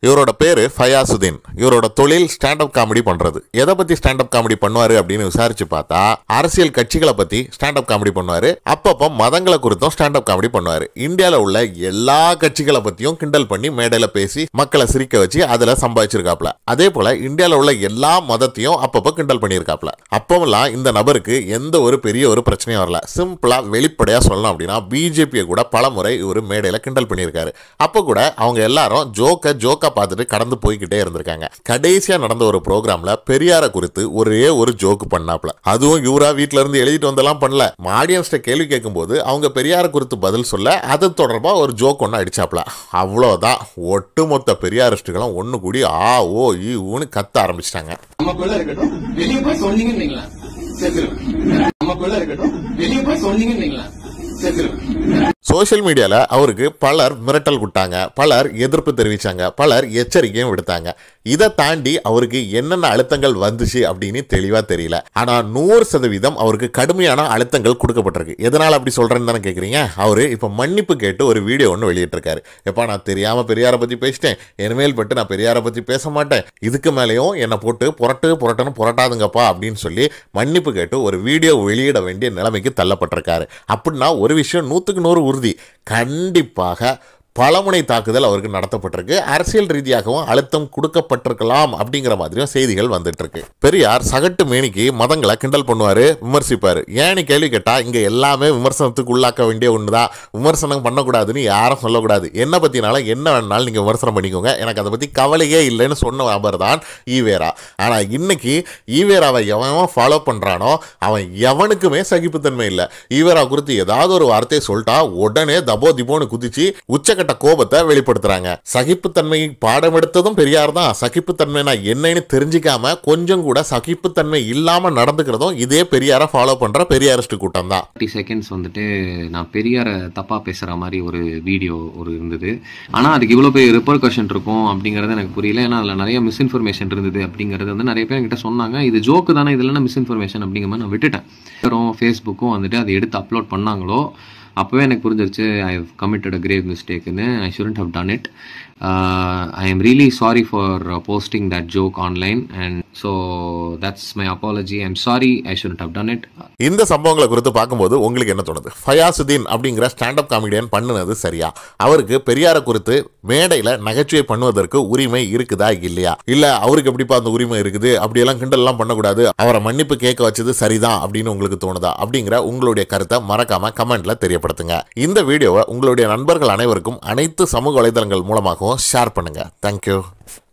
இவரோட பேரு ஃபயாசுதீன் இவரோட தொழில் ஸ்டாண்ட் அப் காமெடி பண்றது எதை பத்தி ஸ்டாண்ட் அப் காமெடி பண்ணுவாரு அப்படின்னு விசாரிச்சு பார்த்தா அரசியல் கட்சிகளை பத்தி ஸ்டாண்ட் அப் காமெடி பண்ணுவாரு அப்பப்போ மதங்களை குறித்தும் ஸ்டாண்ட் அப் காமெடி பண்ணுவாரு இந்தியால உள்ள எல்லா கட்சிகளை பத்தியும் கிண்டல் பண்ணி மேடையில பேசி மக்களை சிரிக்க வச்சு அதுல சம்பாதிச்சிருக்காப்ல அதே போல இந்தியால உள்ள எல்லா மதத்தையும் அப்பப்போ கிண்டல் பண்ணியிருக்காப்ல அப்போவெல்லாம் இந்த நபருக்கு எந்த ஒரு பெரிய ஒரு பிரச்சனையும் வரல சிம்பிளா வெளிப்படையா சொல்லணும் அப்படின்னா பிஜேபியை கூட பல முறை இவர் மேடையில கிண்டல் பண்ணியிருக்காரு அப்போ கூட அவங்க எல்லாரும் ஜோக்க ஜோக்கா பார்த்துட்டு கடந்து போய்கிட்டே இருந்திருக்காங்க கடைசியா நடந்த ஒரு ப்ரோக்ராம்ல பெரியார குறித்து ஒரே ஒரு ஜோக்கு பண்ணாப்ல அதுவும் இவரா வீட்ல இருந்து எழுதிட்டு வந்தெல்லாம் பண்ணல ஆடியன்ஸ்ட கேள்வி கேட்கும்போது அவங்க பெரியார குறித்து பதில் சொல்ல அது தொடர்பா ஒரு ஜோக் ஒன்று அடிச்சாப்ல அவ்வளோதான் ஒட்டுமொத்த பெரியாரிஸ்டுகளும் ஒன்று கூடி ஆ ஓ ஈ ஊன்னு கத்த ஆரம்பிச்சிட்டாங்க நமக்குள்ள இருக்கட்டும் வெளிய போய் சொன்னீங்கன்னு வைங்களேன் செத்துருவேன் நமக்குள்ள இருக்கட்டும் வெளிய போய் சொன்னீங்கன்னு வைங்களேன் செத்துருவேன் சோஷியல் மீடியால அவருக்கு பலர் மிரட்டல் விட்டாங்க பலர் எதிர்ப்பு தெரிவிச்சாங்க பலர் எச்சரிக்கையும் விடுத்தாங்க இதை தாண்டி அவருக்கு என்னென்ன அழுத்தங்கள் வந்துச்சு அப்படின்னு தெளிவா தெரியல ஆனா நூறு சதவீதம் அவருக்கு கடுமையான அழுத்தங்கள் கொடுக்கப்பட்டிருக்கு எதனால அப்படி சொல்றேன்னு தானே கேக்குறீங்க அவரு இப்ப மன்னிப்பு கேட்டு ஒரு வீடியோ ஒன்று வெளியிட்டிருக்காரு எப்பா நான் தெரியாம பெரியாரை பத்தி பேசிட்டேன் இனிமேல் பட்டு நான் பெரியாரை பத்தி பேச மாட்டேன் இதுக்கு மேலேயும் என்னை போட்டு புரட்டு புரட்டுன்னு புரட்டாதுங்கப்பா அப்படின்னு சொல்லி மன்னிப்பு கேட்டு ஒரு வீடியோ வெளியிட வேண்டிய நிலைமைக்கு தள்ளப்பட்டிருக்காரு அப்படின்னா ஒரு விஷயம் நூற்றுக்கு நூறு உறுதி கண்டிப்பாக பலமுனை தாக்குதல் அவருக்கு நடத்தப்பட்டிருக்கு அரசியல் ரீதியாகவும் அழுத்தம் கொடுக்கப்பட்டிருக்கலாம் அப்படிங்கிற மாதிரியும் செய்திகள் வந்துட்டு இருக்கு பெரியார் சகட்டு மேனிக்கு மதங்களை கிண்டல் பண்ணுவாரு விமர்சிப்பாரு ஏன்னு கேள்வி கேட்டா இங்க எல்லாமே விமர்சனத்துக்கு உள்ளாக்க வேண்டிய ஒண்ணுதான் விமர்சனம் பண்ணக்கூடாதுன்னு யாரும் சொல்லக்கூடாது என்ன பத்தினாலும் என்ன வேணாலும் நீங்க விமர்சனம் பண்ணிக்கோங்க எனக்கு அதை பத்தி கவலையே இல்லைன்னு சொன்ன நபர் தான் ஈவேரா ஆனா இன்னைக்கு ஈவேராவை எவன் ஃபாலோ பண்றானோ அவன் எவனுக்குமே சகிப்புத்தன்மை இல்லை ஈவேரா குறித்து ஏதாவது ஒரு வார்த்தையை சொல்லிட்டா உடனே தபோ திபோன்னு குதிச்சு உச்சக்கட்ட கோபத்தை வெளிப்படுத்துறாங்க சகிப்புத்தன்மை பாடம் எடுத்ததும் பெரியார் தான் சகிப்புத்தன்மைனா என்னன்னு தெரிஞ்சுக்காம கொஞ்சம் கூட சகிப்புத்தன்மை இல்லாம நடந்துக்கிறதும் இதே பெரியாரை ஃபாலோ பண்ற பெரியாரிஸ்ட் கூட்டம் தான் தேர்ட்டி செகண்ட்ஸ் வந்துட்டு நான் பெரியாரை தப்பா பேசுற மாதிரி ஒரு வீடியோ ஒரு இருந்தது ஆனா அதுக்கு இவ்வளவு பெரிய ரிப்பர்கஷன் இருக்கும் அப்படிங்கறது எனக்கு புரியல ஏன்னா அதுல நிறைய மிஸ்இன்ஃபர்மேஷன் இருந்தது அப்படிங்கறது வந்து நிறைய பேர் என்கிட்ட சொன்னாங்க இது ஜோக்கு தானே இதுல என்ன மிஸ்இன்ஃபர்மேஷன் அப்படிங்கிற மாதிரி நான் விட்டுட்டேன் அப்புறம் ஃபேஸ்புக்கும் வந்துட்டு அதை எடுத்து அப்லோட் பண்ணாங்களோ அப்போவே எனக்கு புரிஞ்சிருச்சு I have committed a grave மிஸ்டேக்னு I shouldn't have done it I am really sorry for posting that joke online and so that's my apology I am sorry I shouldn't have done it இந்த சம்பவங்களை குறித்து பார்க்கும்போது உங்களுக்கு என்ன தோணுது ஃபயாசுதீன் அப்படிங்கிற standup comedian பண்ணுனது சரியா அவருக்கு பெரியாரை குறித்து மேடையில நகைச்சுவை பண்ணுவதற்கு உரிமை இருக்குதா இல்லையா இல்ல அவருக்கு எப்படிப்பா அந்த உரிமை இருக்குது அப்படியெல்லாம் கிண்டல்லாம் பண்ணக்கூடாது அவரை மன்னிப்பு கேட்க வச்சது சரிதான் அப்படின்னு உங்களுக்கு தோணுதா அப்படிங்கிற உங்களுடைய கருத்தை மறக்காம கமெண்ட்ல தெரியப்படுத்துங்க இந்த வீடியோவை உங்களுடைய நண்பர்கள் அனைவருக்கும் அனைத்து சமூக வலைதளங்கள் மூலமாகவும் ஷேர் பண்ணுங்க தேங்க்யூ